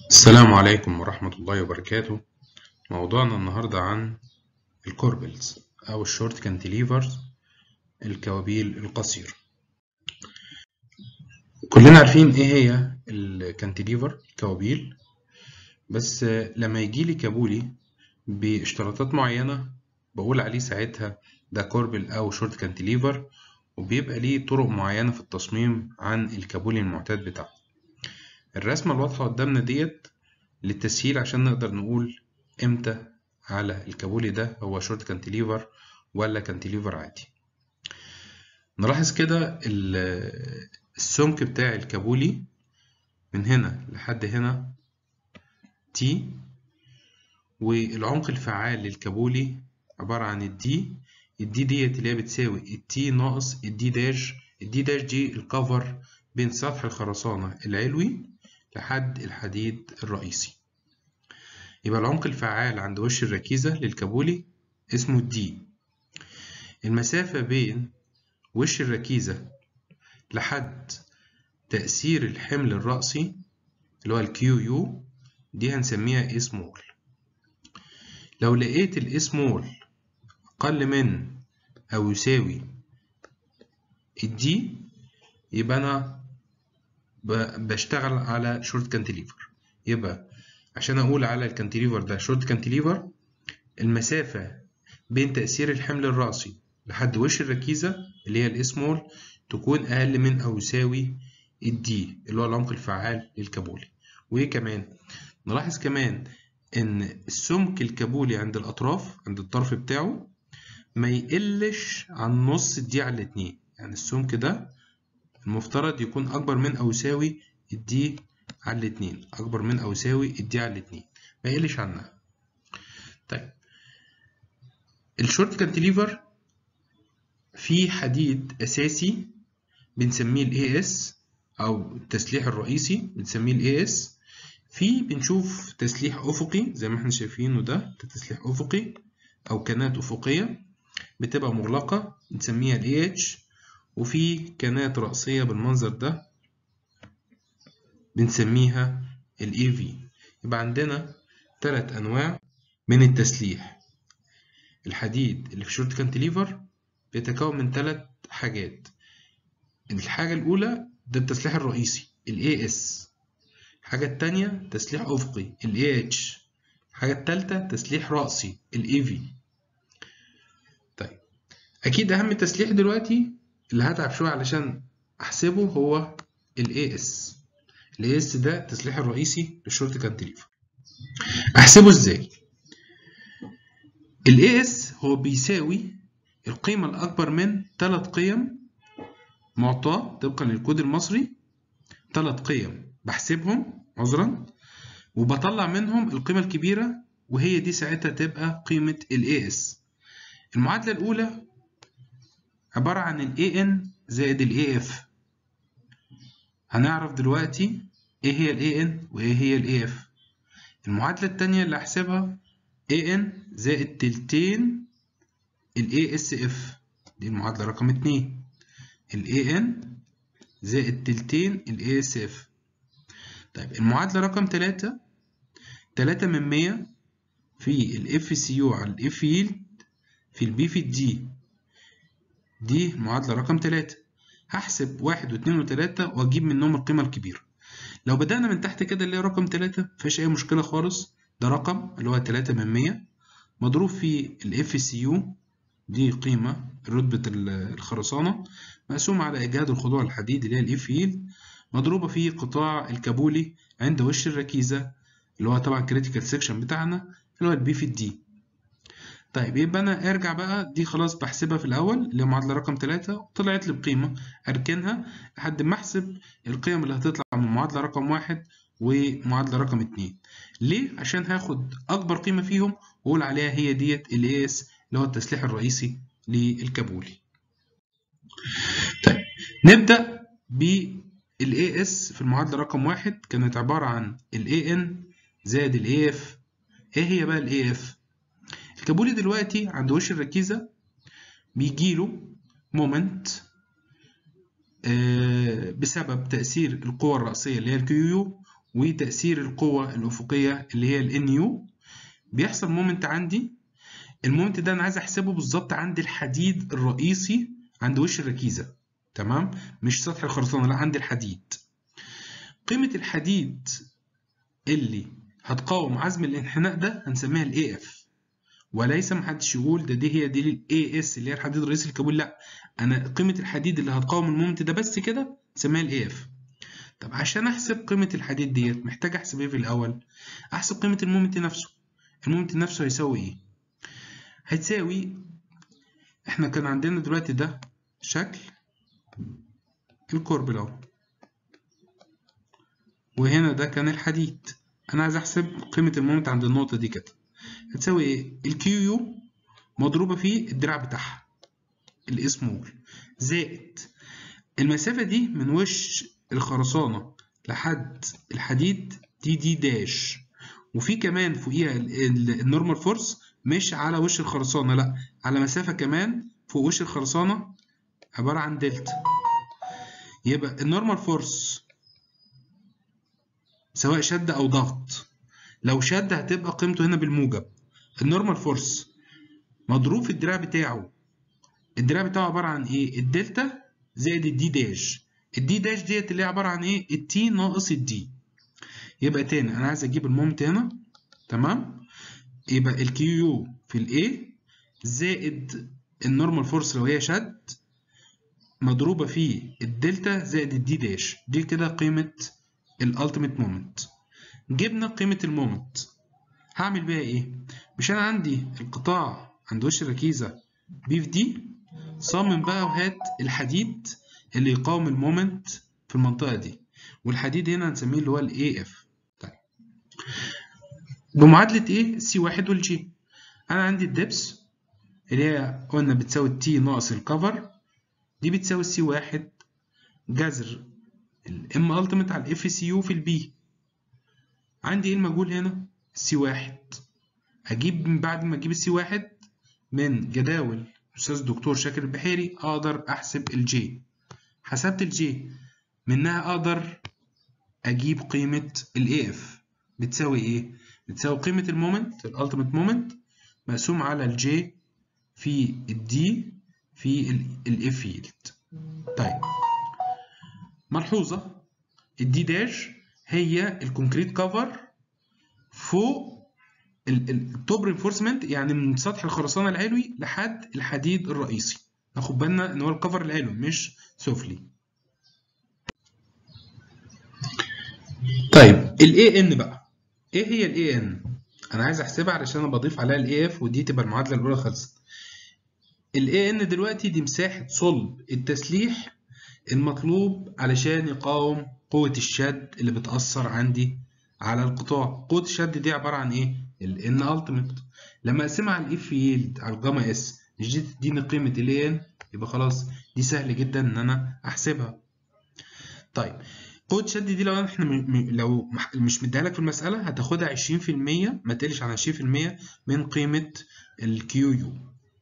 السلام عليكم ورحمة الله وبركاته موضوعنا النهاردة عن الكوربلز أو الشورت كانتيليفرز الكوابيل القصيرة كلنا عارفين إيه هي الكانتيليفر الكوابيل بس لما يجيلي كابولي باشتراطات معينة بقول عليه ساعتها ده كوربل أو شورت كانتيليفر وبيبقى ليه طرق معينة في التصميم عن الكابولي المعتاد بتاعه الرسمة الواضحة قدامنا ديت للتسهيل عشان نقدر نقول امتى على الكابولي ده هو شورت كانتيليفر ولا كانتيليفر عادي نلاحظ كده السمك بتاع الكابولي من هنا لحد هنا تي والعمق الفعال للكابولي عبارة عن الدي الدي ديت اللي هي بتساوي التي ناقص الدي داش الدي داش دي الكفر بين سطح الخرسانة العلوي لحد الحديد الرئيسي يبقى العمق الفعال عند وش الركيزة للكابولي اسمه دي المسافة بين وش الركيزة لحد تأثير الحمل الرأسي اللي هو الكيو يو دي هنسميها اي سمول لو لقيت الاي سمول أقل من أو يساوي الدي يبقى أنا بشتغل على شورت كانتيليفر يبقى عشان اقول على الكانتيليفر ده شورت كانتيليفر المسافة بين تأثير الحمل الرأسي لحد وش الركيزة اللي هي الاسمول تكون أقل من أو يساوي الدي اللي هو العمق الفعال للكابولي وإيه كمان نلاحظ كمان إن السمك الكابولي عند الأطراف عند الطرف بتاعه ما يقلش عن نص الدي على الاتنين يعني السمك ده المفترض يكون أكبر من أو يساوي الدي على الاتنين أكبر من أو يساوي الدي على الاتنين ما يقلش عنها طيب الشورت كانتيليفر فيه حديد أساسي بنسميه ال AS أو التسليح الرئيسي بنسميه ال AS في بنشوف تسليح أفقي زي ما احنا شايفينه ده ده تسليح أفقي أو كانات أفقية بتبقى مغلقة بنسميها ال AH وفي كانات رأسية بالمنظر ده بنسميها ال AV يبقى عندنا ثلاث أنواع من التسليح الحديد اللي في شورت كانتيليفر بيتكون من ثلاث حاجات الحاجة الأولى ده التسليح الرئيسي ال AS الحاجة التانية تسليح أفقي ال AH الحاجة التالتة تسليح رأسي ال AV طيب أكيد أهم تسليح دلوقتي اللي هتعب شوية علشان أحسبه هو ال AS ال AS ده التسليح الرئيسي للشورت كانتيليفر أحسبه إزاي؟ ال AS هو بيساوي القيمة الأكبر من ثلاث قيم معطاة طبقا للكود المصري ثلاث قيم بحسبهم عذرا وبطلع منهم القيمة الكبيرة وهي دي ساعتها تبقى قيمة ال AS المعادلة الأولى عبارة عن ال AN زائد ال AF هنعرف دلوقتي ايه هي ال AN وايه هي ال AF المعادلة التانية اللي هحسبها AN زائد تلتين ال ASF دي المعادلة رقم اتنين ال AN زائد تلتين ال ASF طيب المعادلة رقم تلاتة تلاتة من مية في ال FCU على ال F yield في ال B في ال D دي المعادلة رقم تلاتة هحسب واحد واتنين وتلاتة وأجيب منهم القيمة الكبيرة لو بدأنا من تحت كده اللي هي رقم تلاتة مفيش أي مشكلة خالص ده رقم اللي هو تلاتة من مية مضروب في ال FCU دي قيمة رتبة الخرسانة مقسومة على إجهاد الخضوع الحديد اللي هي ال F yield مضروبة في قطاع الكابولي عند وش الركيزة اللي هو طبعا كريتيكال سيكشن بتاعنا اللي هو البي في الدي طيب يبقى انا ارجع بقى دي خلاص بحسبها في الاول اللي هي معادله رقم 3 طلعت لي بقيمه اركنها لحد ما احسب القيم اللي هتطلع من معادله رقم واحد ومعادله رقم 2 ليه عشان هاخد اكبر قيمه فيهم واقول عليها هي ديت الاي اس اللي هو التسليح الرئيسي للكابولي طيب نبدا بالاي اس في المعادله رقم واحد كانت عباره عن الاي ان زائد الاي اف ايه هي بقى الاي اف الكابولي دلوقتي عند وش الركيزة بيجيله مومنت بسبب تأثير القوة الرأسية اللي هي الكيو وتأثير القوة الأفقية اللي هي ال NU بيحصل مومنت عندي المومنت ده أنا عايز أحسبه بالظبط عند الحديد الرئيسي عند وش الركيزة تمام مش سطح الخرسانة لا عند الحديد قيمة الحديد اللي هتقاوم عزم الانحناء ده هنسميها ال AF وليس محدش يقول ده دي هي دي ال AS اللي هي الحديد الرئيسي الكابول لا أنا قيمة الحديد اللي هتقاوم المومنت ده بس كده نسميها ال AF طب عشان احسب قيمة الحديد ديت محتاج احسب ايه في الاول؟ احسب قيمة المومنت نفسه المومنت نفسه هيساوي ايه؟ هتساوي احنا كان عندنا دلوقتي ده شكل الكوربل اهو وهنا ده كان الحديد انا عايز احسب قيمة المومنت عند النقطة دي كده هتساوي ايه؟ الكيو يو مضروبة في الدراع بتاعها الاسمول زائد المسافة دي من وش الخرسانة لحد الحديد دي دي داش وفي كمان فوقيها النورمال فورس مش على وش الخرسانة لا على مسافة كمان فوق وش الخرسانة عبارة عن دلتا يبقى النورمال فورس سواء شد أو ضغط لو شد هتبقى قيمته هنا بالموجب النورمال فورس مضروب في الدراع بتاعه الدراع بتاعه عبارة عن ايه الدلتا زائد الدي داش الدي داش ديت اللي هي عبارة عن ايه التي ناقص الدي يبقى تاني انا عايز اجيب المومنت هنا تمام يبقى الكيو يو في الاي زائد النورمال فورس لو هي شد مضروبة في الدلتا زائد الدي داش دي كده قيمة الالتيميت مومنت جبنا قيمة المومنت هعمل بيها ايه مش انا عندي القطاع عند وش الركيزة بي في دي صمم بقى وهات الحديد اللي يقاوم المومنت في المنطقة دي والحديد هنا هنسميه اللي هو ال AF طيب بمعادلة ايه سي واحد والجي انا عندي الدبس اللي هي قلنا بتساوي التي ناقص الكفر دي بتساوي السي واحد جذر الام التيميت على الاف سي يو في البي عندي ايه المجهول هنا السي واحد اجيب من بعد ما اجيب السي واحد من جداول الاستاذ الدكتور شاكر البحيري اقدر احسب الجي حسبت الجي منها اقدر اجيب قيمة الاي اف بتساوي ايه بتساوي قيمة المومنت الالتيميت مومنت مقسوم على الجي في الدي في الاف يلد طيب ملحوظة الدي داش هي الكونكريت كفر فوق التوب رينفورسمنت يعني من سطح الخرسانة العلوي لحد الحديد الرئيسي ناخد بالنا ان هو الكفر العلوي مش سفلي طيب ال ان بقى ايه هي ال ان انا عايز احسبها علشان انا بضيف عليها ال اف ودي تبقى المعادله الاولى خلصت ال ان دلوقتي دي مساحه صلب التسليح المطلوب علشان يقاوم قوه الشد اللي بتاثر عندي على القطاع قوه الشد دي عباره عن ايه ال ان التيميت لما اقسمها على الاف ييلد على الجاما اس مش دي تديني قيمه ال ان يبقى خلاص دي سهل جدا ان انا احسبها طيب قوة الشد دي لو احنا لو مش مديها لك في المسألة هتاخدها 20% ما تقلش عن 20% من قيمة الكيو يو.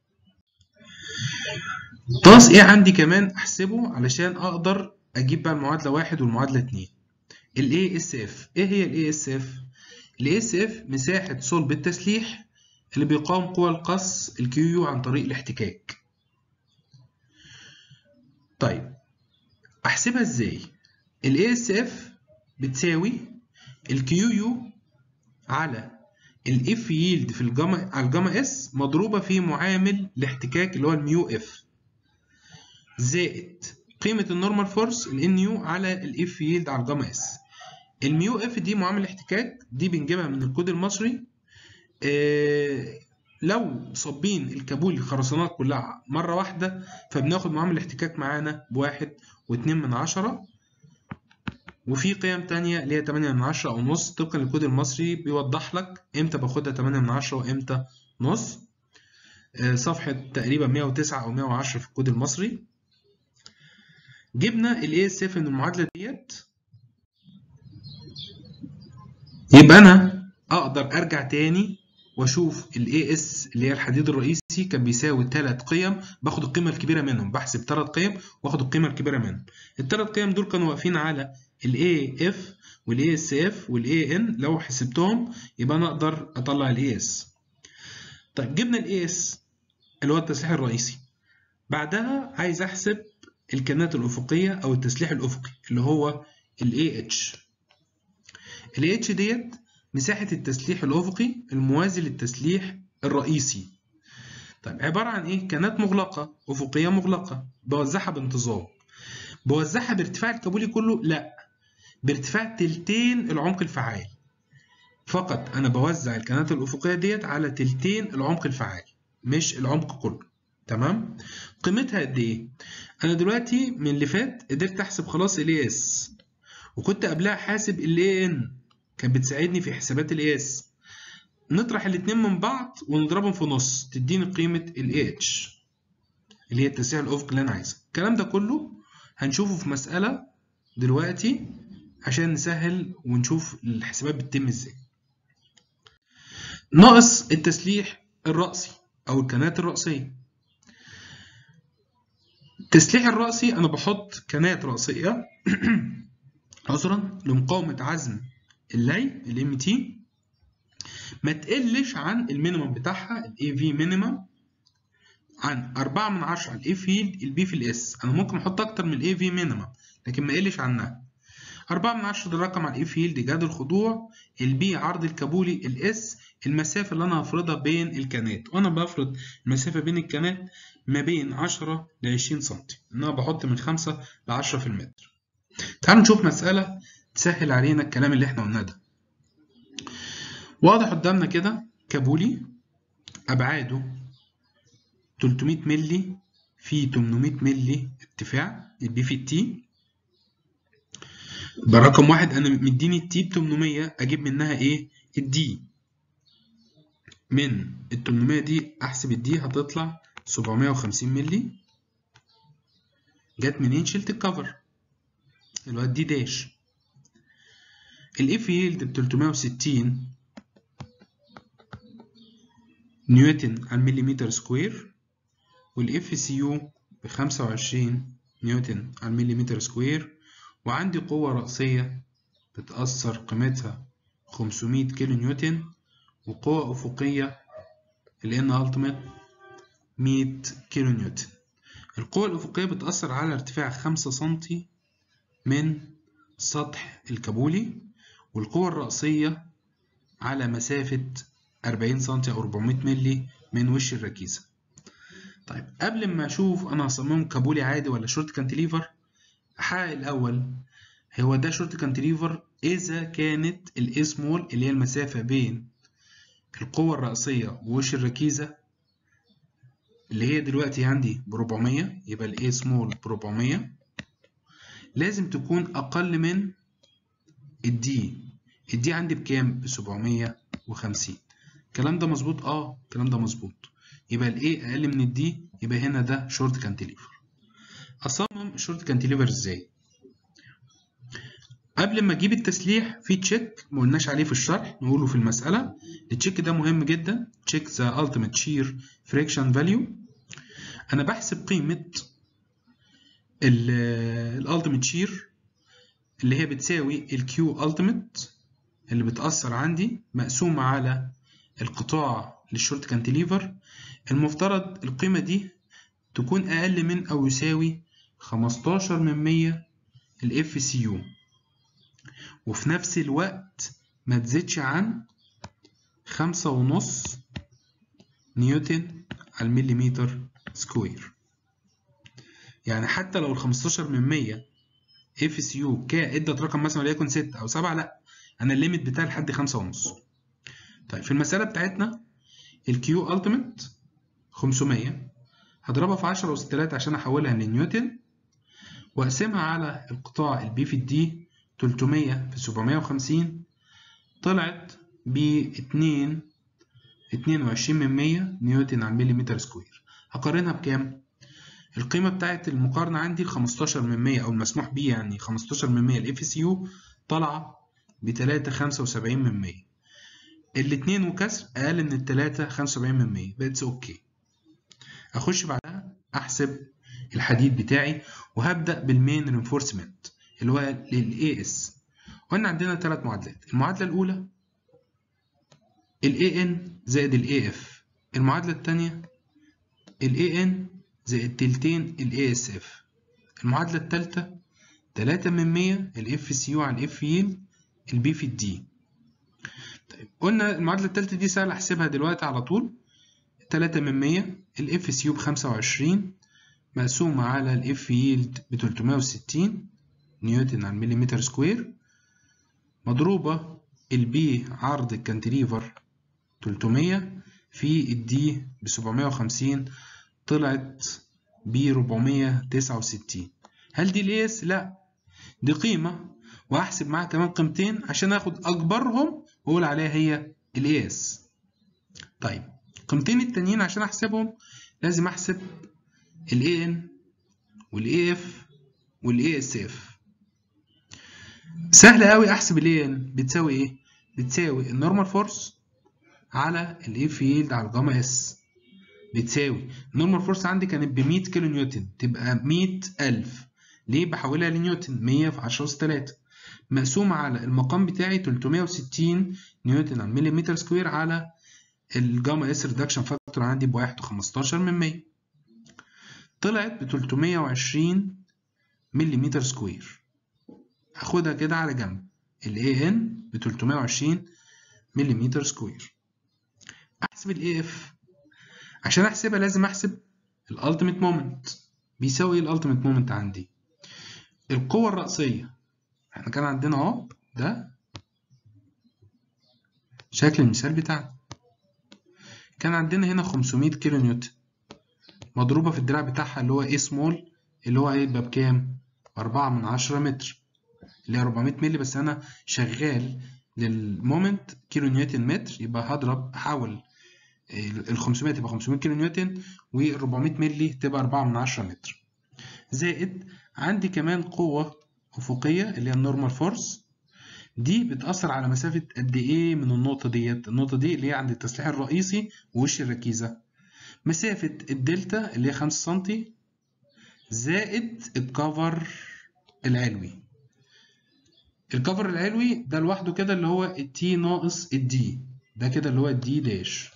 ناقص ايه عندي كمان احسبه علشان اقدر اجيب بقى المعادلة واحد والمعادلة اتنين. ال ASF ايه هي ال ASF؟ ال ASF مساحة صلب التسليح اللي بيقاوم قوى القص الكيو يو عن طريق الاحتكاك. طيب احسبها ازاي؟ ال ASF بتساوي ال QU على ال F ييلد في الجاما على الجاما S مضروبة في معامل الاحتكاك اللي هو الميو اف زائد قيمة النورمال فورس ال NU على ال F ييلد على الجاما S الميو اف دي معامل الاحتكاك دي بنجيبها من الكود المصري آه لو صابين الكابول الخرسانات كلها مرة واحدة فبناخد معامل الاحتكاك معانا بواحد واتنين من عشرة وفي قيم تانية اللي هي 8 من 10 أو نص طبقا للكود المصري بيوضح لك إمتى باخدها 8 من 10 وإمتى نص صفحة تقريبا 109 أو 110 في الكود المصري جبنا ال ASF من المعادلة ديت يبقى أنا أقدر أرجع تاني وأشوف ال AS اللي هي الحديد الرئيسي كان بيساوي ثلاث قيم باخد القيمة الكبيرة منهم بحسب ثلاث قيم واخد القيمة الكبيرة منهم الثلاث قيم دول كانوا واقفين على الاي اف والاي اس اف والاي ان لو حسبتهم يبقى انا اقدر اطلع الاي اس طيب جبنا الاي اس اللي هو التسليح الرئيسي بعدها عايز احسب الكنات الافقيه او التسليح الافقي اللي هو الاي اتش الاي اتش ديت مساحه التسليح الافقي الموازي للتسليح الرئيسي طيب عباره عن ايه كنات مغلقه افقيه مغلقه بوزعها بانتظام بوزعها بارتفاع الكابولي كله لا بارتفاع تلتين العمق الفعال فقط انا بوزع الكنات الافقيه ديت على تلتين العمق الفعال مش العمق كله تمام قيمتها قد ايه انا دلوقتي من اللي فات قدرت احسب خلاص الاي اس وكنت قبلها حاسب الاي ان كانت بتساعدني في حسابات الاي اس نطرح الاتنين من بعض ونضربهم في نص تديني قيمه الاي اتش اللي هي التسعير الافقي اللي انا عايزها الكلام ده كله هنشوفه في مساله دلوقتي عشان نسهل ونشوف الحسابات بتتم ازاي ناقص التسليح الرأسي أو الكنات الرأسية التسليح الرأسي أنا بحط كنات رأسية عذرا لمقاومة عزم اللي ال MT ما تقلش عن المينيمم بتاعها ال AV minimum عن 4 من 10 ال A field ال B في ال S أنا ممكن أحط أكتر من ال AV minimum لكن ما يقلش عنها 4 من 10 ده الرقم على الاي فيلد جاد الخضوع البي عرض الكابولي الاس المسافه اللي انا هفرضها بين الكانات وانا بفرض المسافه بين الكانات ما بين 10 ل 20 سم ان انا بحط من 5 ل 10 في المتر تعالوا نشوف مساله تسهل علينا الكلام اللي احنا قلناه ده واضح قدامنا كده كابولي ابعاده 300 مللي في 800 مللي ارتفاع البي في التي برقم واحد انا مديني التي ب 800 اجيب منها ايه الدي من ال 800 دي احسب الدي هتطلع 750 مللي جت منين شلت الكفر اللي هو الدي داش الاف يلد ب 360 نيوتن على المليمتر سكوير والاف سي يو ب 25 نيوتن على المليمتر سكوير وعندي قوة رأسية بتأثر قيمتها 500 كيلو نيوتن وقوة أفقية ال N ultimate 100 كيلو نيوتن القوة الأفقية بتأثر على ارتفاع 5 سنتي من سطح الكابولي والقوة الرأسية على مسافة 40 سنتي أو 400 ملي من وش الركيزة طيب قبل ما أشوف أنا هصممه كابولي عادي ولا شورت كانتليفر أحقق الأول هو ده شورت كانتليفر إذا كانت الإي سمول اللي هي المسافة بين القوة الرأسية ووش الركيزة اللي هي دلوقتي عندي ب 400 يبقى الإي سمول ب 400 لازم تكون أقل من الدي الدي عندي بكام؟ ب 750 الكلام ده مظبوط؟ اه الكلام ده مظبوط يبقى الاي اقل من الدي يبقى هنا ده شورت كانتليفر اصمم الشورت كانتليفر ازاي قبل ما اجيب التسليح في تشيك ما قلناش عليه في الشرح نقوله في المساله التشيك ده مهم جدا تشيك ذا التيميت شير فريكشن فاليو انا بحسب قيمه الالتيميت شير اللي هي بتساوي الكيو التيميت اللي بتأثر عندي مقسومة على القطاع للشورت كانتليفر المفترض القيمة دي تكون أقل من أو يساوي 15 من 100 ال FCU وفي نفس الوقت ما تزيدش عن خمسة ونص نيوتن على المليمتر سكوير يعني حتى لو ال 15 من 100 اف سي يو كا ادت رقم مثلا وليكن 6 او 7 لا انا الليميت بتاعي لحد 5 ونص طيب في المساله بتاعتنا الكيو التيميت 500 هضربها في 10 اس 3 عشان احولها لنيوتن واقسمها على القطاع البي في الدي 300 في 750 طلعت ب 2 22 من 100 نيوتن على المليمتر سكوير هقارنها بكام؟ القيمة بتاعت المقارنة عندي 15 من 100 أو المسموح بيه يعني 15 من 100 الاف سي يو طالعة ب 3 75 من 100 الاتنين وكسر أقل من التلاتة 75 من 100 بقتس أوكي أخش بعدها أحسب الحديد بتاعي وهبدأ بالمين رينفورسمنت اللي هو للاي اس قلنا عندنا ثلاث معادلات المعادله الاولى الاي ان زائد الاي اف المعادله الثانيه الاي ان زائد تلتين الاي اس اف المعادله الثالثه 3 من 100 الاف سي يو على الاف يل البي في الدي طيب قلنا المعادله الثالثه دي سهل احسبها دلوقتي على طول 3 من 100 الاف سي يو ب 25 مقسومة على الاف ييلد ب 360 نيوتن على المليمتر سكوير مضروبة البي عرض الكانتليفر 300 في الدي ب 750 طلعت ب 469 هل دي الاس؟ لا دي قيمة وهحسب معاها كمان قيمتين عشان اخد اكبرهم واقول عليها هي الاس طيب القيمتين التانيين عشان احسبهم لازم احسب ال AN وال AF وال ASF سهل قوي احسب ال AN بتساوي ايه بتساوي النورمال فورس على ال F يلد على الجاما اس بتساوي النورمال فورس عندي كانت ب 100 كيلو نيوتن تبقى 100000 ليه بحولها لنيوتن 100 في 10 أس 3 مقسومة على المقام بتاعي 360 نيوتن على مليمتر سكوير على الجاما اس ريدكشن فاكتور عندي بواحد وخمستاشر من مية طلعت بتلتمية وعشرين مليمتر سكوير هاخدها كده على جنب ال AN بتلتمية وعشرين مليمتر سكوير أحسب ال AF عشان أحسبها لازم أحسب الألتيميت مومنت بيساوي إيه الألتيميت مومنت عندي القوة الرأسية احنا كان عندنا اهو ده شكل المثال بتاعنا كان عندنا هنا 500 كيلو نيوتن مضروبة في الدراع بتاعها اللي هو ايه سمول اللي هو هيبقى بكام؟ أربعة من عشرة متر اللي هي 400 مللي بس أنا شغال للمومنت كيلو نيوتن متر يبقى هضرب أحول ال 500 تبقى 500 كيلو نيوتن وال 400 مللي تبقى 4 من عشرة متر زائد عندي كمان قوة أفقية اللي هي النورمال فورس دي بتأثر على مسافة قد إيه من النقطة ديت النقطة دي اللي هي عند التسليح الرئيسي ووش الركيزة مسافة الدلتا اللي هي خمسة سنتي زائد الكفر العلوي الكفر العلوي ده لوحده كده اللي هو التي ناقص الدي ده كده اللي هو الدي داش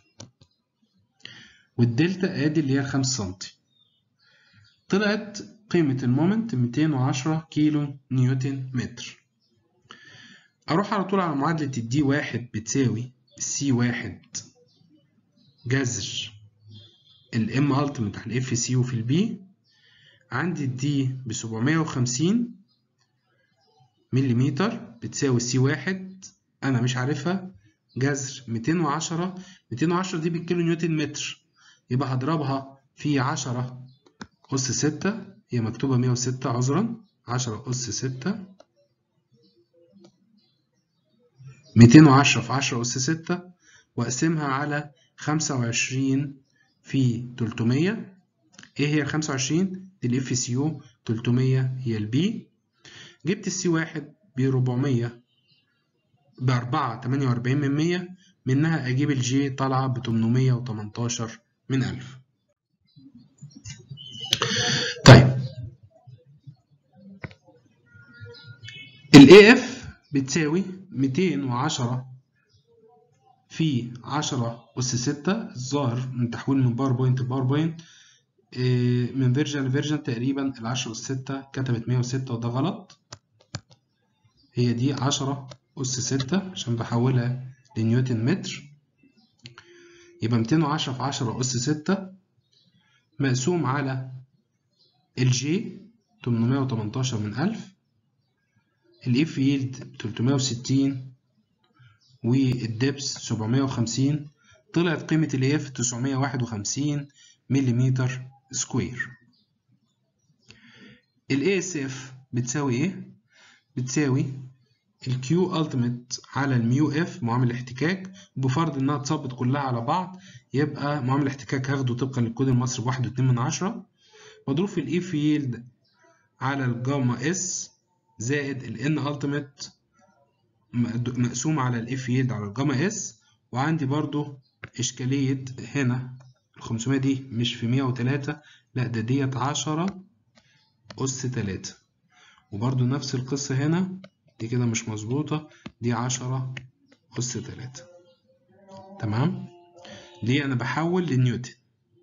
والدلتا ادي اللي هي خمسة سنتي طلعت قيمة المومنت 210 كيلو نيوتن متر أروح على طول على معادلة الدي واحد بتساوي سي واحد جذر الام التيمت على الاف سي وفي البي عندي الدي ب 750 مليمتر بتساوي سي واحد أنا مش عارفها جذر 210 210 دي بالكيلو نيوتن متر يبقى هضربها في 10 أس 6 هي مكتوبة 106 عذرا 10 أس 6 210 في 10 أس 6 وأقسمها على 25 في 300 إيه هي ال 25 دي الإف سي يو 300 هي البي جبت السي واحد ب 400 ب 4 48 من 100 منها أجيب الجي طالعة ب 818 من 1000 طيب ال AF بتساوي 210 في 10 أس 6 الظاهر من تحويل من باوربوينت لباوربوينت من فيرجن لفيرجن تقريبا ال 10 أس 6 كتبت 106 وده غلط هي دي 10 أس 6 عشان بحولها لنيوتن متر يبقى 210 في 10 أس 6 مقسوم على الجي 818 من 1000 الاف يلد 360 والدبس 750 طلعت قيمة الاف 951 ملم سكوير الاي اس اف بتساوي ايه؟ بتساوي الكيو التيميت على الميو اف معامل الاحتكاك بفرض انها تصبت كلها على بعض يبقى معامل الاحتكاك هاخده طبقا للكود المصري بواحد واتنين من عشرة مضروب في الاي فيلد على الجاما اس زائد ال n ultimate مقسوم على ال f yield على الجاما اس وعندي برضو إشكالية هنا ال 500 دي مش في 103 لا ده ديت 10 أس 3 وبرضو نفس القصة هنا دي كده مش مظبوطة دي عشرة أس تلاتة تمام ليه أنا بحول لنيوتن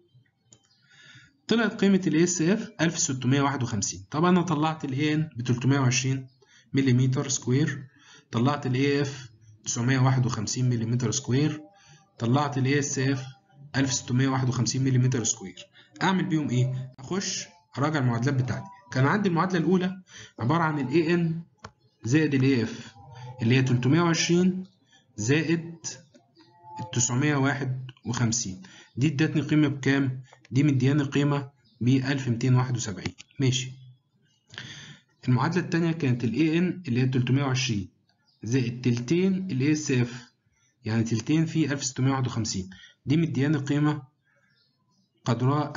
طلعت قيمة ال ASF 1651 طبعا أنا طلعت ال AN ب 320 ملم سكوير طلعت ال AF 951 ملم سكوير طلعت ال ASF 1651 ملم سكوير أعمل بيهم إيه؟ أخش أراجع المعادلات بتاعتي كان عندي المعادلة الأولى عبارة عن ال AN زائد ال AF اللي هي 320 زائد ال 951 دي ادتني قيمة بكام؟ دي مدياني قيمة ب 1271 ماشي المعادلة التانية كانت ال AN اللي هي 320 زائد تلتين ال ASF يعني تلتين في 1651 دي مدياني قيمة قدرها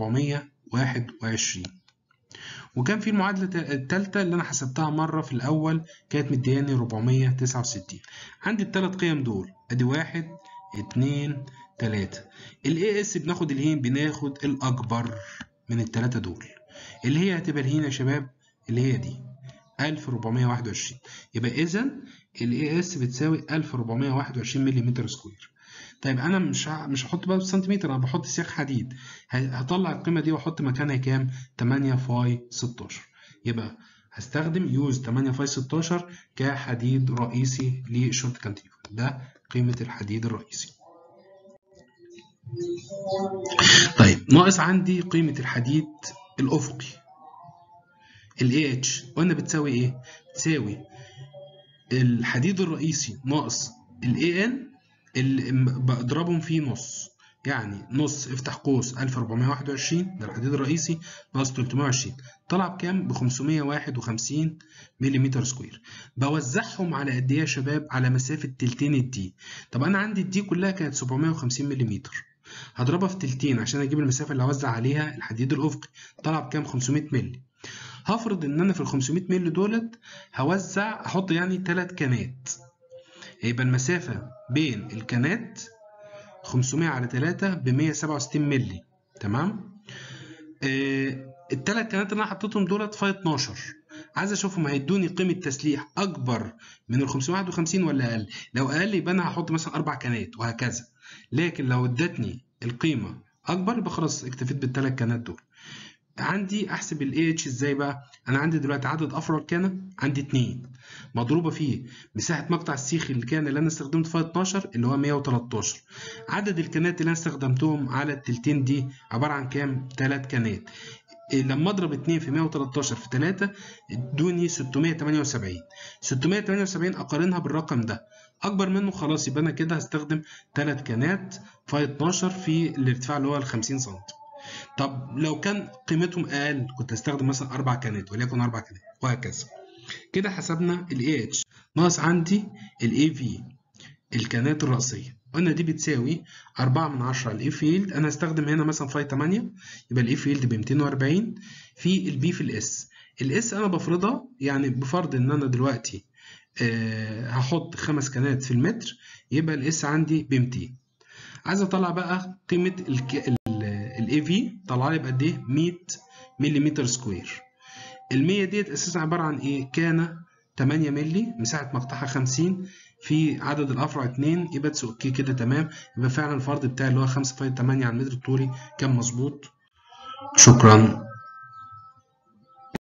1421 وكان في المعادلة التالتة اللي أنا حسبتها مرة في الأول كانت مدياني 469 عندي التلات قيم دول أدي واحد اتنين تلاتة ال AS بناخد الهين بناخد الأكبر من التلاتة دول اللي هي هتبقى الهين يا شباب اللي هي دي 1421 يبقى إذا ال AS بتساوي 1421 ملم سكوير طيب انا مش مش هحط بقى بالسنتيمتر انا بحط سياخ حديد هطلع القيمه دي واحط مكانها كام 8 فاي 16 يبقى هستخدم يوز 8 فاي 16 كحديد رئيسي للشورت كانتيفر ده قيمه الحديد الرئيسي طيب ناقص عندي قيمه الحديد الافقي ال AH قلنا بتساوي ايه بتساوي الحديد الرئيسي ناقص ال AN اللي بضربهم في نص يعني نص افتح قوس 1421 ده الحديد الرئيسي ناقص 320 طلع بكام؟ ب 551 ملم سكوير بوزعهم على قد ايه يا شباب؟ على مسافة تلتين الدي طب أنا عندي الدي كلها كانت 750 ملم هضربها في تلتين عشان أجيب المسافة اللي هوزع عليها الحديد الأفقي طلع بكام؟ 500 مللي هفرض إن أنا في ال 500 مللي دولت هوزع أحط يعني تلات كانات هيبقى المسافة بين الكانات 500 على 3 ب 167 مللي تمام آه الثلاث كانات اللي انا حطيتهم دولت في 12 عايز اشوفهم هيدوني قيمه تسليح اكبر من ال 551 ولا اقل لو اقل يبقى انا هحط مثلا اربع كانات وهكذا لكن لو ادتني القيمه اكبر يبقى خلاص اكتفيت بالثلاث كانات دول عندي احسب ال AH ازاي بقى انا عندي دلوقتي عدد افرع الكانه عندي 2 مضروبه في مساحه مقطع السيخ الكان اللي انا استخدمت فيها 12 اللي هو 113 عدد الكانات اللي انا استخدمتهم على التلتين دي عباره عن كام 3 كانات لما اضرب 2 في 113 في 3 ادوني 678 678 اقارنها بالرقم ده اكبر منه خلاص يبقى انا كده هستخدم 3 كانات في 12 في الارتفاع اللي هو ال 50 سم طب لو كان قيمتهم اقل كنت هستخدم مثلا اربع كانات وليكن اربع كانات وهكذا كده حسبنا ال AH ناقص عندي ال AV الكانات الرأسية قلنا دي بتساوي 4 من 10 الاي فيلد انا هستخدم هنا مثلا فاي 8 يبقى الاي فيلد ب 240 في البي في الاس الاس انا بفرضها يعني بفرض ان انا دلوقتي أه هحط خمس كانات في المتر يبقى الاس عندي ب 200 عايز اطلع بقى قيمه الاي في طلع لي بقد ايه 100 ملم سكوير ال 100 ديت اساسا عباره عن ايه كان 8 مللي مساحه مقطعها 50 في عدد الافرع 2 يبقى اوكي كده تمام يبقى فعلا الفرض بتاعي اللي هو 5.8 على المتر الطولي كان مظبوط شكرا